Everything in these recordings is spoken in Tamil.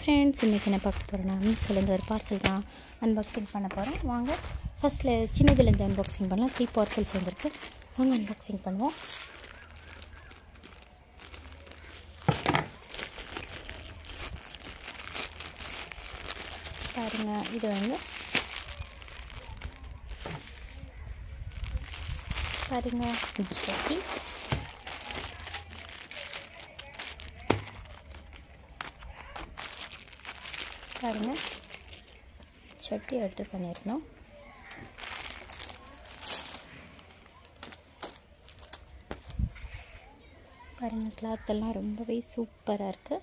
ஃப்ரெண்ட்ஸ் இன்றைக்கி என்ன பார்க்க போகிறேன்னா மீஷோலேருந்து ஒரு பார்சல் தான் அன்பாக்சிங் பண்ண போகிறேன் வாங்க ஃபஸ்ட்டில் சின்னதுலேருந்து அன்பாக்சிங் பண்ணலாம் த்ரீ பார்சல்ஸ் வந்துருக்கு வாங்க அன்பாக்சிங் பண்ணுவோம் பாருங்கள் இது வந்து பாருங்கள் ஜட்டி பாருங்கள் சட்டி ஆர்டர் பண்ணியிருந்தோம் பாருங்கள் கிளாத் எல்லாம் ரொம்பவே சூப்பராக இருக்குது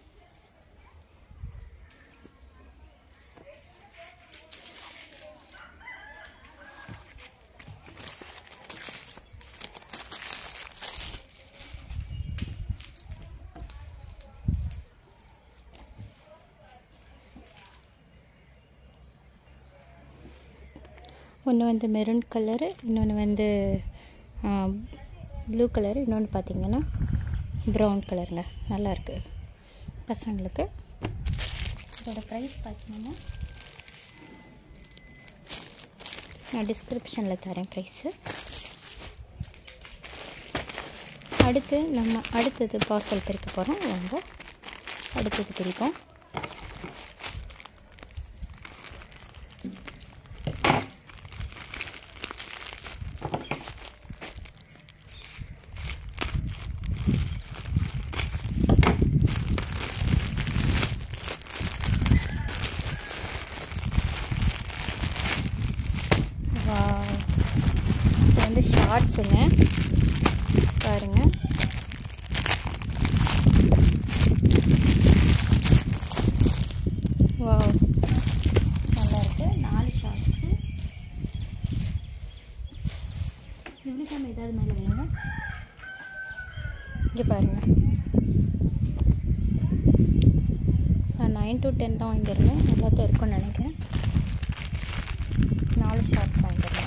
ஒன்று வந்து மெரூன் கலரு இன்னொன்று வந்து ப்ளூ கலரு இன்னொன்று பார்த்தீங்கன்னா ப்ரௌன் கலருங்க நல்லாயிருக்கு பசங்களுக்கு இதோட ப்ரைஸ் பார்த்தீங்கன்னா நான் டிஸ்கிரிப்ஷனில் தரேன் ப்ரைஸு அடுத்து நம்ம அடுத்தது பார்சல் பிரிக்க போகிறோம் வாங்க அடுத்தது பிரிப்போம் இது வந்து ஷார்ட்ஸுங்க பாருங்க வா நல்லா இருக்கு நாலு ஷார்ட்ஸு யூனிஃபார்ம் ஏதாவது மேலே வேணுங்க இங்கே பாருங்க நான் நைன் டு டென் தான் வாங்கியிருந்தேன் எல்லாத்தையும் இருக்கும்னு நினைக்கிறேன் நாலு ஷார்ட்ஸ் வாங்கியிருந்தேன்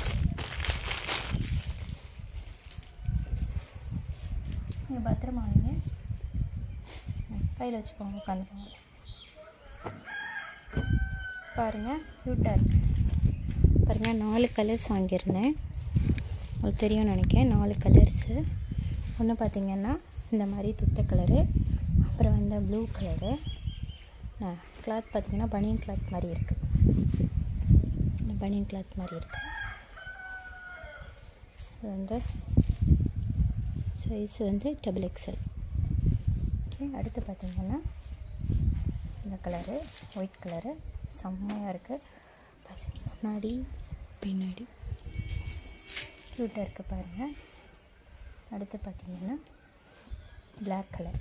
நீங்கள் பத்திரமா வைங்க கையில் வச்சுக்கோங்க உட்காந்துக்கோங்க பாருங்கள் க்யூட்டாக இருக்கு பாருங்கள் நாலு கலர்ஸ் வாங்கியிருந்தேன் உங்களுக்கு தெரியும்னு நினைக்கிறேன் நாலு கலர்ஸு ஒன்று பார்த்திங்கன்னா இந்த மாதிரி துத்த கலரு அப்புறம் வந்து ப்ளூ கலரு கிளாத் பார்த்திங்கன்னா பனியன் கிளாத் மாதிரி இருக்குது பனியன் கிளாத் மாதிரி இருக்குது இது வந்து சைஸ் வந்து டபுள் எக்ஸல் ஓகே அடுத்து பார்த்திங்கன்னா இந்த கலரு ஒயிட் கலரு செம்மையாக இருக்குது முன்னாடி பின்னாடி க்யூட்டாக இருக்குது பாருங்கள் அடுத்து பார்த்திங்கன்னா பிளாக் கலர்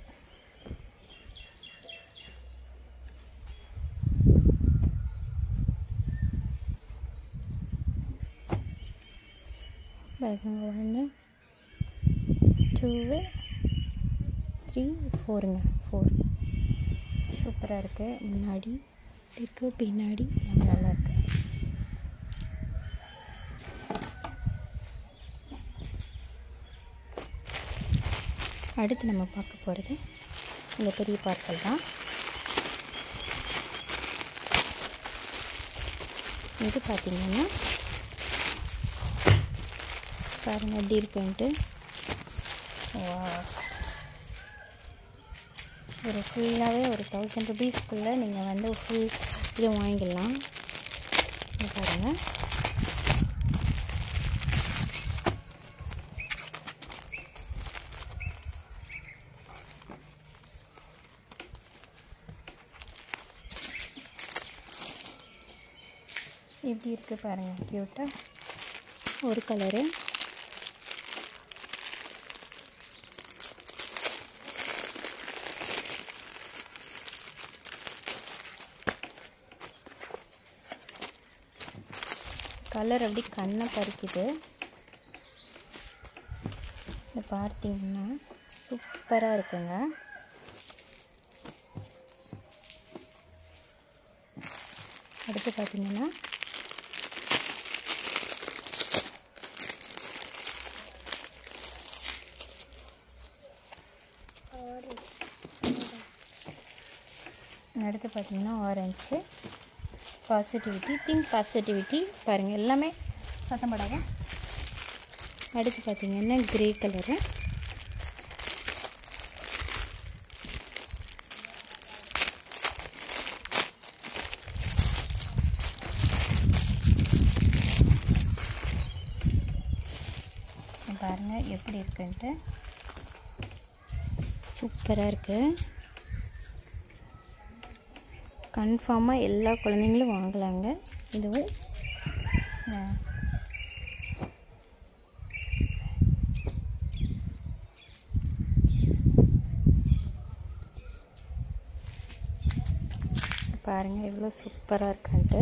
ஒன்று டூவு த்ரீ ஃபோருங்க ஃபோர் சூப்பராக இருக்குது முன்னாடி இருக்குது பின்னாடி நம்ம நல்லா இருக்கு அடுத்து நம்ம பார்க்க போகிறது இந்த பெரிய பார்சல் தான் இது பார்த்திங்கன்னா பாருங்கள் எப்படி இருக்குன்ட்டு ஒரு ஃபுல்லாகவே ஒரு தௌசண்ட் ருபீஸ்க்குள்ளே நீங்கள் வந்து ஃபுல் இது வாங்கிடலாம் பாருங்கள் இப்படி இருக்குது பாருங்கள் க்யூட்டாக ஒரு கலரு கலர் அப்படி கண்ணை பறிக்குது இது பார்த்தீங்கன்னா சூப்பராக இருக்குங்க அடுத்து பார்த்தீங்கன்னா அடுத்து பார்த்தீங்கன்னா ஆரஞ்சு பாசிட்டிவிட்டி திங்க் பாசிட்டிவிட்டி பாருங்கள் எல்லாமே சத்தம் படாத அடுத்து பார்த்தீங்கன்னா க்ரே கலரு பாருங்கள் எப்படி இருக்குன்ட்டு சூப்பராக இருக்குது கன்ஃபார்மாக எல்லா குழந்தைங்களும் வாங்கலாங்க இதுவும் ஆ, பாருங்கள் எவ்வளோ சூப்பராக இருக்கான்ட்டு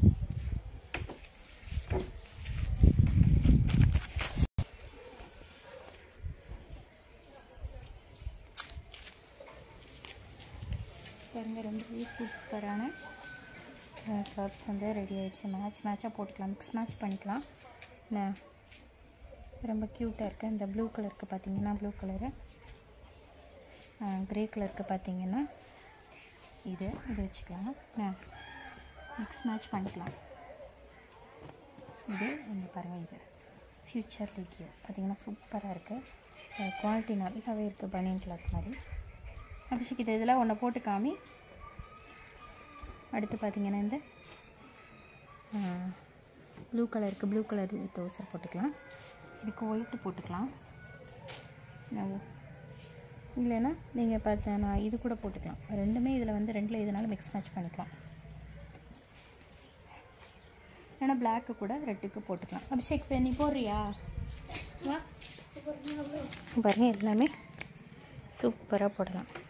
பாருங்க ரொம்பவே சூப்பரான கிளாத்ஸ் வந்து ரெடி ஆயிடுச்சு மேட்ச் மேட்சாக போட்டுக்கலாம் மிக்ஸ் மேட்ச் பண்ணிக்கலாம் என்ன ரொம்ப க்யூட்டாக இருக்குது இந்த ப்ளூ கலருக்கு பார்த்தீங்கன்னா ப்ளூ கலரு க்ரே கலருக்கு பார்த்தீங்கன்னா இது இது வச்சுக்கலாம் மிக்ஸ் மேட்ச் பண்ணிக்கலாம் இது இங்கே பாருங்கள் இது ஃப்யூச்சர் லிக்கியோ பார்த்தீங்கன்னா சூப்பராக இருக்குது குவாலிட்டி நல்லாவே இருக்குது பனியன் கிளாத் மாதிரி அபிஷேக் இது இதெல்லாம் ஒன்றை போட்டு காமி அடுத்து பார்த்தீங்கன்னா இந்த ப்ளூ கலருக்கு ப்ளூ கலர் தோசை போட்டுக்கலாம் இதுக்கு ஒயிட்டு போட்டுக்கலாம் நான் இல்லைன்னா நீங்கள் பார்த்த நான் இது கூட போட்டுக்கலாம் ரெண்டுமே இதில் வந்து ரெண்டில் எதுனாலும் மிக்ஸ் மேட்ச் பண்ணிக்கலாம் ஏன்னா பிளாக்கு கூட ரெட்டுக்கு போட்டுக்கலாம் அபிஷேக் இப்போ நீ போடுறியா வா பாருங்கள் எல்லாமே சூப்பராக போடலாம்